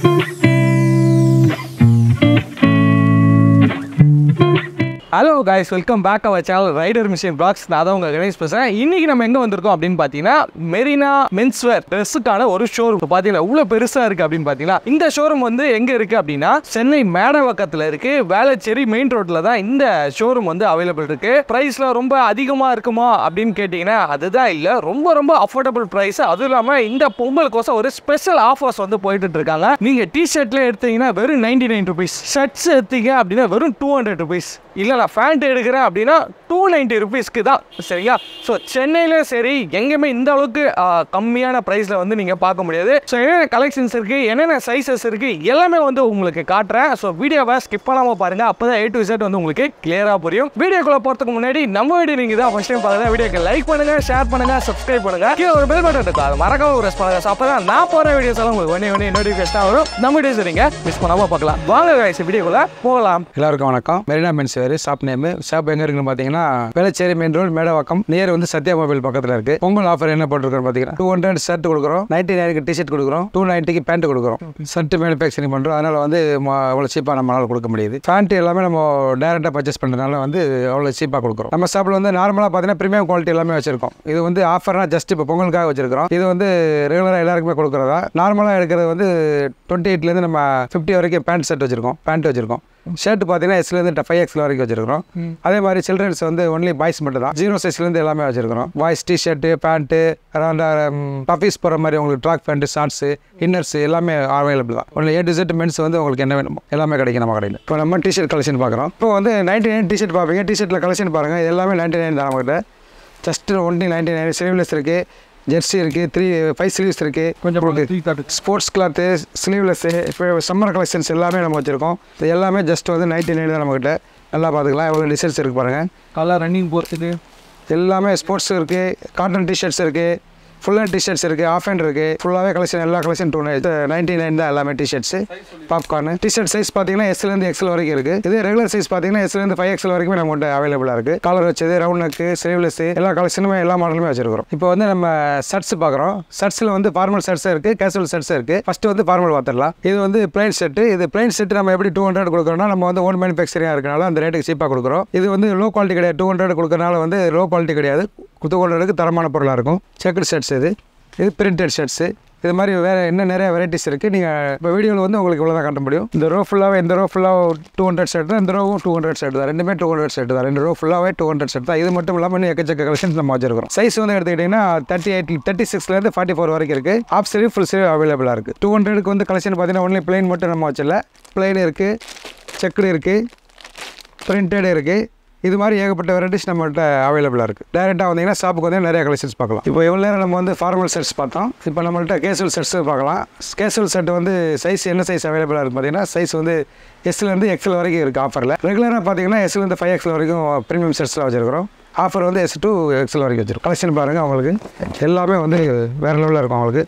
Hello guys welcome back our channel rider mission vlogs நான் தான் உங்கள் கணேஷ் பேசுகிறேன் இன்றைக்கி நம்ம எங்கே வந்திருக்கோம் அப்படின்னு பார்த்தீங்கன்னா மெரினா மென்ஸ்வேர் ட்ரெஸ்ஸுக்கான ஒரு ஷோரூம் இப்போ பார்த்தீங்கன்னா இவ்வளோ பெருசாக இருக்குது அப்படின்னு பார்த்தீங்கன்னா இந்த ஷோரூம் வந்து எங்கே இருக்குது அப்படின்னா சென்னை மேடவாக்கத்தில் இருக்குது வேளச்சேரி மெயின் ரோட்டில் தான் இந்த ஷோரூம் வந்து அவைலபிள் இருக்குது ப்ரைஸ்லாம் ரொம்ப அதிகமாக இருக்குமா அப்படின்னு கேட்டிங்கன்னா அதுதான் இல்லை ரொம்ப ரொம்ப அஃபோர்டபுள் ப்ரைஸ் அதுவும் இல்லாமல் இந்த பொங்கலுக்கோசம் ஒரு ஸ்பெஷல் ஆஃபர்ஸ் வந்து போயிட்டு இருக்காங்க நீங்கள் டிஷர்ட்ல எடுத்தீங்கன்னா வெறும் நைன்டி நைன் ருபீஸ் ஷர்ட்ஸ் எடுத்தீங்க அப்படின்னா வெறும் டூ ஹண்ட்ரட் ருபீஸ் இல்லை நான் ஃபேண்ட் எடுக்கிறேன் அப்படின்னா டூ நைன்ட்டி ருபீஸ்க்கு தான் சரியா ஸோ சென்னையிலும் சரி எங்கேயுமே இந்த அளவுக்கு ஆ, கம்மியான ப்ரைஸில் வந்து நீங்கள் பார்க்க முடியாது ஸோ என்னென்ன கலெக்ஷன்ஸ் இருக்குது என்னென்ன சைஸஸ் இருக்குது எல்லாமே வந்து உங்களுக்கு காட்டுறேன் ஸோ வீடியோவை ஸ்கிப் பண்ணாமல் பாருங்கள் அப்போ தான் ஏ டு Z வந்து உங்களுக்கு கிளியராக புரியும் வீடியோக்குள்ளே போகிறதுக்கு முன்னாடி நம்ம வீடியோ நீங்கள் தான் ஃபஸ்ட் டைம் பார்க்குறதா வீடியோக்கு லைக் பண்ணுங்கள் ஷேர் பண்ணுங்கள் சப்ஸ்கிரைப் பண்ணுங்கள் கீழே ஒரு பெல் பட்டன் இருக்கும் அது மறக்காம ப்ரெஸ் பண்ணுங்க ஸோ அப்போ தான் நான் போகிற வீடியோஸ் எல்லாம் உங்களுக்கு ஒன்றே ஒன்றே நோட்டிஃபிகேஷன் வரும் நம்ம வீடியோஸ் சரிங்க மிஸ் பண்ணாமல் பார்க்கலாம் வாங்க guys வீடியோக்குள்ளே போகலாம் எல்லாருக்கும் வணக்கம் மெரினா மென்ஸ் வேறு ஷாப் நேம் ஷாப் எங்க இருக்குன்னு பார்த்தீங்கன்னா Velachery main road Medavakkam near வந்து சத்யா மொபைல் பக்கத்தில் இருக்கு பொங்கல் ஆஃபர் என்ன போட்டிருக்கோம் பார்த்தீங்கன்னா டூ ஹண்ட்ரட் ஷர்ட் கொடுக்குறோம் நைன்டி நைனுக்கு டிஷர்ட் கொடுக்குறோம் டூ நைன்ட்டிக்கு பேண்ட் கொடுக்குறோம் ஷர்ட் மேனுஃபேக்சரிங் பண்ணுறோம் அதனால வந்து ம- அவ்வளோ சீப்பாக நம்மளால் கொடுக்க முடியுது பேண்ட் எல்லாமே நம்ம டேரெக்டாக பர்ச்சேஸ் பண்ணுறதுனால வந்து அவ்வளோ சீப்பாக கொடுக்குறோம் நம்ம ஷாப்பில் வந்து நார்மலாக பார்த்தீங்கன்னா ப்ரீமியம் குவாலிட்டி எல்லாமே வச்சிருக்கோம் இது வந்து ஆஃபர்னா ஜஸ்ட் இப்போ பொங்கலுக்காக வச்சிருக்கிறோம் இது வந்து ரெகுலராக எல்லாருக்குமே கொடுக்குறதா நார்மலாக எடுக்கிறது வந்து டுவெண்ட்டி எயிட்லேருந்து நம்ம ஃபிஃப்டி வரைக்கும் பேண்ட் செட் வச்சிருக்கோம் பேண்ட் வச்சிருக்கோம் ஷர்ட் பார்த்தீங்கன்னா எஸ்லேருந்து ஃபைவ் எக்ஸ்ல வரைக்கும் வச்சிருக்கிறோம் அதே மாதிரி சில்ட்ரன்ஸ் வந்து ஒன்லி பாய்ஸ் மட்டும் தான் ஜீரோ சைஸ்லேருந்து எல்லாமே வச்சிருக்கிறோம் பாய்ஸ் டிஷர்ட்டு பேண்ட்டு அரௌண்ட் பஃபீஸ் போகிற மாதிரி உங்களுக்கு ட்ராக் பேண்ட்டு ஷார்ட்ஸு இன்னர்ஸ் எல்லாமே அவைலபிள் தான் only A to Z men's வந்து உங்களுக்கு என்ன வேணுமோ எல்லாமே கிடைக்கும் நம்ம கடையில் இப்போ நம்ம டிஷர்ட் கலெக்ஷன் பார்க்குறோம் இப்போ வந்து நைன்டி நைன் டிஷர்ட் பார்ப்பீங்க டிஷர்ட்டில் கலெக்ஷன் பாருங்கள் இது எல்லாமே நைன்டி நைன் தான் நம்மகிட்ட just only ninety nine sleeveless இருக்குது ஜெர்சி இருக்குது த்ரீ ஃபைவ் ஸ்லீவ்ஸ் இருக்குது கொஞ்சம் உங்களுக்கு ஸ்போர்ட்ஸ் கிளாத்து ஸ்லீவ்லெஸ்ஸு இப்போ சம்மர் கலெக்ஷன்ஸ் எல்லாமே நம்ம வச்சுருக்கோம் இது எல்லாமே ஜஸ்ட் வந்து நைன்டி நைன் தான் நம்மக்கிட்ட நல்லா பார்த்துக்கலாம் எவ்வளோ டிசைன்ஸ் இருக்குது பாருங்கள் கலர் ரன்னிங் போகிறது எல்லாமே ஸ்போர்ட்ஸ் இருக்குது காட்டன் டிஷர்ட்ஸ் இருக்குது ஃபுல் ஹேண்ட் டிஷர்ட்ஸ் இருக்குது ஆஃப் ஹேண்ட் இருக்குது ஃபுல்லாகவே கலெக்ஷன் எல்லா கலெக்ஷன் டூ நைன்டி நைன் தான் எல்லாமே டிஷர்ட்ஸு பாப்கார்னு டிஷர்ட் சைஸ் பார்த்தீங்கன்னா எஸ்லேருந்து எக்ஸல் வரைக்கும் இருக்குது இதே ரெகுலர் சைஸ் பார்த்தீங்கன்னா எஸ்லேருந்து ஃபைவ் எக்ஸல் வரைக்குமே நம்மகிட்ட அவைலபிளாக இருக்குது காலர் வச்சது ரவுண்ட் நெக்கு ஸ்லீவ்லெஸ் எல்லா கலெக்ஷனுமே எல்லா மாடலுமே வச்சிருக்கிறோம் இப்போ வந்து நம்ம ஷர்ட்ஸ் பார்க்குறோம் ஷர்ட்ஸில் வந்து ஃபார்மல் ஷர்ட்ஸ் இருக்குது கேஷுவல் ஷர்ட்ஸ் இருக்குது ஃபஸ்ட்டு வந்து ஃபார்மல் பார்த்துடலாம் இது வந்து பிளைன் செட்டு இது பிளைன் செட்டு நம்ம எப்படி டூ ஹண்ட்ரட் கொடுக்குறோம்னா நம்ம வந்து ஓன் மேனுஃபேக்சரிங்காக இருக்கனால அந்த ரேட்டுக்கு சீப்பாக கொடுக்குறோம் இது வந்து லோ குவாலிட்டி கிடையாது டூ ஹண்ட்ரட் கொடுக்கறனால வந்து லோ குவாலிட்டி கிடையாது குத்து ஹண்ட்ரடுக்கு தரமான பொருளாக இருக்கும் செக்குடு ஷர்ட்ஸ் இது இது பிரிண்டட் ஷர்ட்ஸு இது மாதிரி வேறு இன்னும் நிறைய வெரைட்டிஸ் இருக்குது நீங்கள் இப்போ வீடியோவில் வந்து உங்களுக்கு இவ்வளோ தான் காட்ட முடியும் இந்த ரோ ஃபுல்லாகவே இந்த ரோ ஃபுல்லாக டூ ஹண்ட்ரட் ஷர்ட் தான் இந்த ரோவும் டூ ஹண்ட்ரட் ஷர்ட் தான் ரெண்டுமே டூ ஹண்ட்ரட் ஷர்ட் தான் ரெண்டு ரோ ஃபுல்லாகவே டூ ஹண்ட்ரட் ஷர்ட் தான் இது மட்டும் இல்லாமல் இன்னும் எக்கச்சக்க கலெக்ஷன்ஸ் நம்ம வச்சிருக்கிறோம் சைஸ் வந்து எடுத்துக்கிட்டிங்கன்னா தேர்ட்டி எயிட் தேர்ட்டி சிக்ஸ்லேருந்து ஃபார்ட்டி ஃபோர் வரைக்கும் இருக்குது ஆஃப் ஸ்லீவ் ஃபுல் ஸ்லீவ் அவைலபிளாக இருக்குது டூ ஹண்ட்ரடுக்கு வந்து கலெக்ஷன் பார்த்தீங்கன்னா ஒன்லி பிளைன் மட்டும் நம்ம வச்சல பிளைன் இருக்குது செக்குடு இருக்குது பிரிண்டட் இருக்குது இது மாதிரி ஏகப்பட்ட வெரைட்டிஸ் நம்மள்ட்ட அவைலபிளாக இருக்குது டேரெக்டாக வந்தீங்கன்னா ஷாப்புக்கு வந்து நிறைய கலெக்ஷன்ஸ் பார்க்கலாம் இப்போ எவ்வளோ நேரம் நம்ம வந்து ஃபார்மல் செட்ஸ் பார்த்தோம் இப்போ நம்மள்ட்ட கேஷுவல் செட்ஸ் பார்க்கலாம் கேஷுவல் செட் வந்து சைஸ் என்ன சைஸ் அவைலபிளாக இருக்குது பார்த்தீங்கன்னா சைஸ் வந்து எஸ்லேருந்து எக்ஸல் வரைக்கும் இருக்குது ஆஃபரில் ரெகுலராக பார்த்தீங்கன்னா எஸ்லேருந்து ஃபைவ் எக்ஸல் வரைக்கும் ப்ரீமியம் செட்ஸில் வச்சுருக்கிறோம் ஆஃபர் வந்து எஸ் டூ எக்ஸல் வரைக்கும் வச்சிருக்கோம் கலெக்ஷன் பாருங்கள் அவங்களுக்கு எல்லாமே வந்து வேறு லெவலில் இருக்கும் அவங்களுக்கு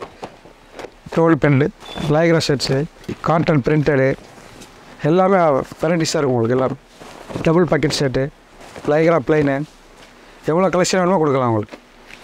டோல் பெண்டு லைக்ரா ஷர்ட்ஸு காட்டன் பிரிண்டடு எல்லாமே வெரைட்டிஸாக இருக்கும் உங்களுக்கு எல்லாரும் double pocket shirt lycra plain எவ்வளோ கலெக்ஷன் வேணுமோ கொடுக்கலாம் உங்களுக்கு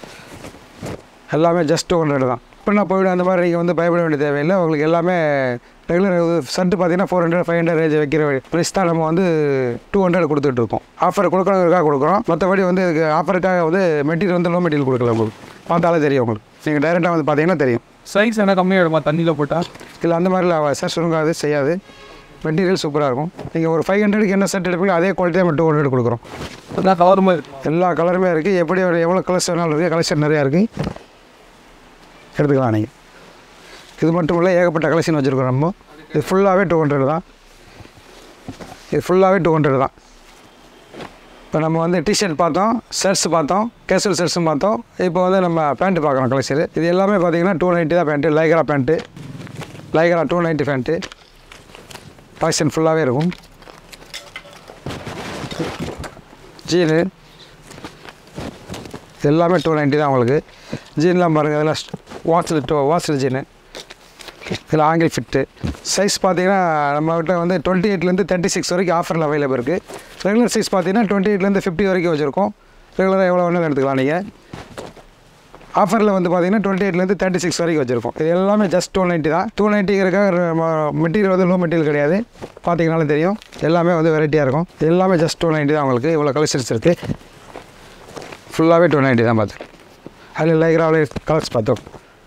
எல்லாமே ஜஸ்ட் டூ ஹண்ட்ரட் தான் இப்போ நான் போய்விட அந்த மாதிரி நீங்கள் வந்து பயப்பட வேண்டிய தேவையில்லை உங்களுக்கு எல்லாமே ரெகுலர் ஷர்ட்டு பார்த்தீங்கன்னா four hundred five hundred range வைக்கிற ப்ரைஸ் தான் நம்ம வந்து டூ ஹண்ட்ரட் கொடுத்துட்டு இருக்கோம் ஆஃபர் கொடுக்கறதுக்காக கொடுக்குறோம் மற்றபடி வந்து இதுக்கு ஆஃபருக்காக வந்து மெட்டீரியல் வந்து லோ மெட்டீரியல் கொடுக்கல உங்களுக்கு பார்த்தாலே தெரியும் உங்களுக்கு நீங்கள் டைரெக்டாக வந்து பார்த்தீங்கன்னா தெரியும் சைஸ் என்ன கம்மியாகிடுமா தண்ணியில் போட்டால் இல்லை அந்த மாதிரிலாம் சார் சுருங்காது செய்யாது மெட்டீரியல் சூப்பராக இருக்கும் நீங்கள் ஒரு ஃபைவ் ஹண்ட்ரடுக்கு என்ன செட் எடுப்பீங்க அதே குவாலிட்டியாக நம்ம டூ ஹண்ட்ரட் கொடுக்குறோம் அதான் கவர் மாதிரி இருக்கும் எல்லா கலருமே இருக்குது எப்படி ஒரு- எவ்வளோ கலர்ஸ் வேணாலும் இருக்குது கலெக்ஷன் நிறையா இருக்குது எடுத்துக்கலாம் நீங்கள் இது மட்டும் இல்லை ஏகப்பட்ட கலெக்ஷன் வச்சுருக்கோம் நம்ம இது ஃபுல்லாகவே டூ ஹண்ட்ரட் தான் இது ஃபுல்லாகவே டூ ஹண்ட்ரட் தான் இப்போ நம்ம வந்து டிஷர்ட் பார்த்தோம் ஷர்ட்ஸ் பார்த்தோம் கேஷுவல் ஷர்ட்ஸும் பார்த்தோம் இப்போ வந்து நம்ம பேண்ட்டு பார்க்குறோம் கலெக்ஷன் இது எல்லாமே பார்த்தீங்கன்னா டூ நைன்ட்டி தான் pant lycra pant lycra two ninety pant collection ஃபுல்லாகவே இருக்கும் ஜீனு இது எல்லாமே டூ நைன்ட்டி தான் உங்களுக்கு ஜீன்லாம் பாருங்கள் இதெல்லாம் வாட்சில் டூ வாட்சில் ஜீனு இதில் ஆங்கிள் ஃபிட்டு சைஸ் பார்த்தீங்கன்னா நம்மகிட்ட வந்து டுவெண்ட்டி எயிட்லேருந்து தேர்ட்டி சிக்ஸ் வரைக்கும் ஆஃபரில் அவைலபிள் இருக்குது ரெகுலர் சைஸ் பார்த்தீங்கன்னா டுவெண்ட்டி எயிட்லேருந்து ஃபிஃப்டி வரைக்கும் வச்சுருக்கோம் ரெகுலராக எவ்வளோ வேணாலும் எடுத்துக்கலாம் நீங்கள் ஆஃபரில் வந்து பார்த்தீங்கன்னா டுவெண்ட்டி எயிட்லேருந்து தேர்ட்டி சிக்ஸ் வரைக்கும் வச்சிருக்கோம் இது எல்லாமே ஜஸ்ட் டூ நைன்ட்டி தான் டூ நைன்ட்டிங்கிறக்காக மெட்டீரியல் வந்து லோ மெட்டீரியல் கிடையாது பார்த்தீங்கனாலும் தெரியும் எல்லாமே வந்து வெரைட்டியாக இருக்கும் இது எல்லாமே ஜஸ்ட் டூ நைன்ட்டி தான் உங்களுக்கு இவ்வளோ கலெக்ஷன்ஸ் இருக்குது ஃபுல்லாகவே டூ நைன்ட்டி தான் பார்த்து அதில் லைக்ராவில் கலர்ஸ் பார்த்தோம்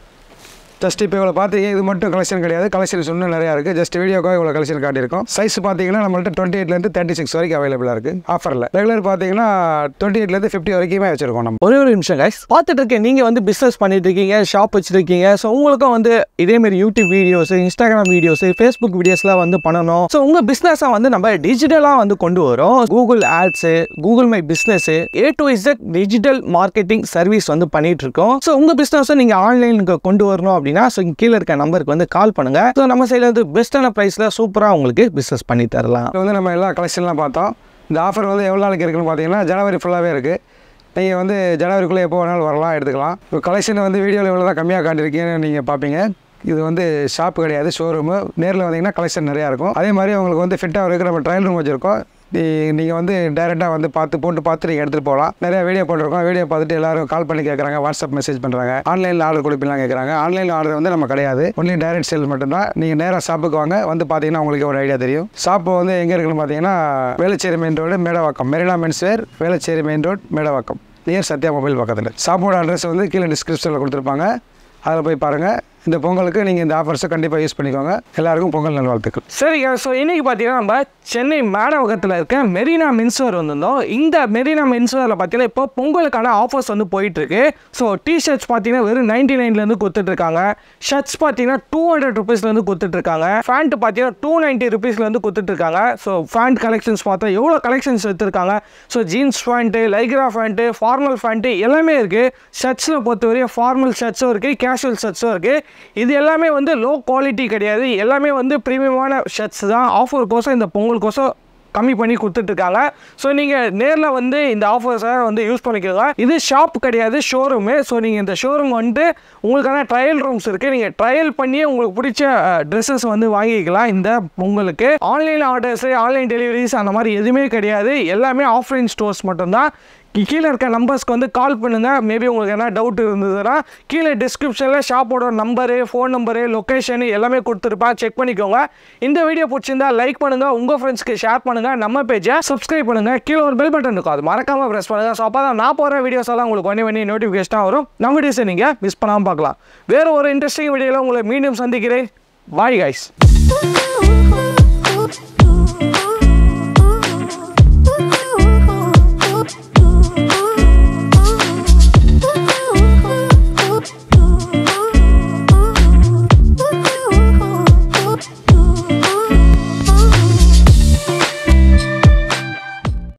ஜஸ்ட் இப்போ இவ்வளோ பார்த்தீங்க இது மட்டும் கலெக்ஷன் கிடையாது கலெக்ஷன்ஸ் இன்னும் நிறையா இருக்குது ஜஸ்ட் வீடியோக்காக இவ்வளோ கலெக்ஷன் காட்டியிருக்கோம் சைஸ் பார்த்தீங்கன்னா நம்மள்ட்ட டுவெண்ட்டி எயிட்லேருந்து தேர்ட்டி சிக்ஸ் வரைக்கும் அவைலபிளாக இருக்குது ஆஃபரில் ரெகுலர் பார்த்தீங்கன்னா டுவெண்ட்டி எயிட்லேருந்து ஃபிஃப்டி வரைக்குமே வச்சிருக்கோம் நம்ம ஒரே ஒரு நிமிஷம் கைஸ் பார்த்துட்டு இருக்கேன் நீங்கள் வந்து பிஸ்னஸ் பண்ணிட்டு இருக்கீங்க ஷாப் வச்சிருக்கீங்க ஸோ உங்களுக்கும் வந்து இதேமாரி YouTube videos Instagram videos Facebook வீடியோஸ்லாம் வந்து பண்ணணும் ஸோ உங்கள் பிஸ்னஸை வந்து நம்ம டிஜிட்டலாக வந்து கொண்டு வரோம் Google ads Google my business A to Z digital marketing service வந்து பண்ணிட்டு இருக்கோம் ஸோ உங்கள் பிஸ்னஸை நீங்கள் ஆன்லைனுக்கு கொண்டு வரணும் அப்படின்னா ஸோ கீழே இருக்க நம்பருக்கு வந்து கால் பண்ணுங்க ஸோ நம்ம சைடில் வந்து பெஸ்ட்டான ப்ரைஸில் சூப்பராக உங்களுக்கு பிஸ்னஸ் பண்ணி தரலாம் இப்போ வந்து நம்ம எல்லா கலெக்ஷன்லாம் பார்த்தோம் இந்த ஆஃபர் வந்து எவ்வளோ நாளைக்கு இருக்குன்னு பார்த்தீங்கன்னா ஜனவரி ஃபுல்லாகவே இருக்குது நீங்கள் வந்து ஜனவரிக்குள்ளே எப்போ வேணாலும் வரலாம் எடுத்துக்கலாம் இப்போ கலெக்ஷன் வந்து வீடியோவில் இவ்வளோ தான் கம்மியாக காட்டியிருக்கீங்கன்னு நீங்கள் பார்ப்பீங்க இது வந்து ஷாப் கிடையாது ஷோரூமு நேரில் வந்தீங்கன்னா கலெக்ஷன் நிறையா இருக்கும் அதே மாதிரி உங்களுக்கு வந்து ஃபிட்டாக இருக்குது நம்ம ட்ரையல் ரூம் வச்சுருக்கோம் நீங்கள் வந்து டேரெக்டாக வந்து பார்த்து போட்டு பார்த்து நீங்கள் எடுத்துகிட்டு போகலாம் நிறைய வீடியோ போட்டிருக்கோம் வீடியோ பார்த்துட்டு எல்லாரும் கால் பண்ணி கேட்குறாங்க வாட்ஸ்அப் மெசேஜ் பண்ணுறாங்க ஆன்லைனில் ஆர்டர் கொடுப்பீங்களாம் கேட்குறாங்க ஆன்லைனில் ஆர்டர் வந்து நம்ம கிடையாது ஒன்லி டைரக்ட் சேல் மட்டும்தான் நீங்கள் நேராக ஷாப்புக்கு வாங்க வந்து பார்த்தீங்கன்னா உங்களுக்கு ஒரு ஐடியா தெரியும் ஷாப்பு வந்து எங்கே இருக்குன்னு பார்த்தீங்கன்னா Velachery main road Medavakkam Marina menswear Velachery main road Medavakkam near Sathya mobile பக்கத்தில் ஷாப்போட அட்ரஸ் வந்து கீழே டிஸ்கிரிப்ஷனில் கொடுத்துருப்பாங்க அதில் போய் பாருங்கள் இந்த பொங்கலுக்கு நீங்கள் இந்த ஆஃபர்ஸை கண்டிப்பாக யூஸ் பண்ணிக்கோங்க எல்லாருக்கும் பொங்கல் நல்வாழ்த்துக்கள் சரிங்க ஸோ இன்னைக்கு பார்த்தீங்கன்னா நம்ம சென்னை மேடவகத்தில் இருக்க மெரினா மென்ஸ்வேர் வந்திருந்தோம் இந்த மெரினா மென்ஸ்வேரில் பார்த்தீங்கன்னா இப்போ பொங்கலுக்கான ஆஃபர்ஸ் வந்து போயிட்டு இருக்கு ஸோ டிஷர்ட்ஸ் பார்த்தீங்கன்னா வெறும் நைன்டி நைன்லேருந்து கொடுத்துட்ருக்காங்க ஷர்ட்ஸ் பார்த்தீங்கன்னா டூ ஹண்ட்ரட் ருபீஸ்லேருந்து கொடுத்துட்ருக்காங்க ஃபேண்ட் பார்த்தீங்கன்னா டூ நைன்ட்டி ருபீஸ்லேருந்து கொடுத்துட்ருக்காங்க ஸோ ஃபேண்ட் கலெக்ஷன்ஸ் பார்த்தா எவ்வளோ கலெக்ஷன்ஸ் எடுத்திருக்காங்க so jeans pant lycra pant formal pant எல்லாமே இருக்குது ஷர்ட்ஸில் பொறுத்தவரையும் ஃபார்மல் ஷர்ட்ஸும் இருக்குது கேஷுவல் ஷர்ட்ஸும் இருக்குது இது எல்லாமே வந்து லோ குவாலிட்டி கிடையாது எல்லாமே வந்து ப்ரீமியமான ஷர்ட்ஸ் தான் ஆஃபருக்கோசம் இந்த பொங்கலுக்கோசம் கம்மி பண்ணி கொடுத்துட்ருக்காங்க ஸோ நீங்கள் நேரில் வந்து இந்த ஆஃபர்ஸை வந்து யூஸ் பண்ணிக்கோங்க இது ஷாப் கிடையாது ஷோரூமு ஸோ நீங்கள் இந்த ஷோரூம் வந்துட்டு உங்களுக்கான ட்ரையல் ரூம்ஸ் இருக்குது நீங்கள் ட்ரையல் பண்ணி உங்களுக்கு பிடிச்ச ட்ரெஸ்ஸஸ் வந்து வாங்கிக்கலாம் இந்த பொங்கலுக்கு ஆன்லைன் ஆர்டர்ஸு ஆன்லைன் டெலிவரிஸ் அந்த மாதிரி எதுவுமே கிடையாது எல்லாமே ஆஃப்லைன் ஸ்டோர்ஸ் மட்டும்தான் கீ- கீழே இருக்க நம்பர்ஸ்க்கு வந்து கால் பண்ணுங்கள் மேபி உங்களுக்கு என்ன டவுட் இருந்ததுன்னா கீழே டிஸ்கிரிப்ஷனில் ஷாப்போட நம்பரு ஃபோன் நம்பரு லொக்கேஷனு எல்லாமே கொடுத்துருப்பேன் செக் பண்ணிக்கோங்க இந்த வீடியோ பிடிச்சிருந்தா லைக் பண்ணுங்கள் உங்கள் ஃப்ரெண்ட்ஸ்க்கு ஷேர் பண்ணுங்கள் நம்ம பேஜை சப்ஸ்கிரைப் பண்ணுங்கள் கீழே ஒரு பெல் பட்டன் இருக்கும் அது மறக்காமல் ப்ரெஸ் பண்ணுங்கள் ஸோ அப்போ தான் நான் போகிற வீடியோஸ் எல்லாம் உங்களுக்கு ஒன்றே ஒன்றே நோட்டிஃபிகேஷனாக வரும் நம்ம வீடியோஸை நீங்கள் மிஸ் பண்ணாமல் பார்க்கலாம் வேறு ஒரு இன்ட்ரெஸ்டிங் வீடியோவில் உங்களை மீண்டும் சந்திக்கிறேன் bye guys Ooh, ooh, ooh.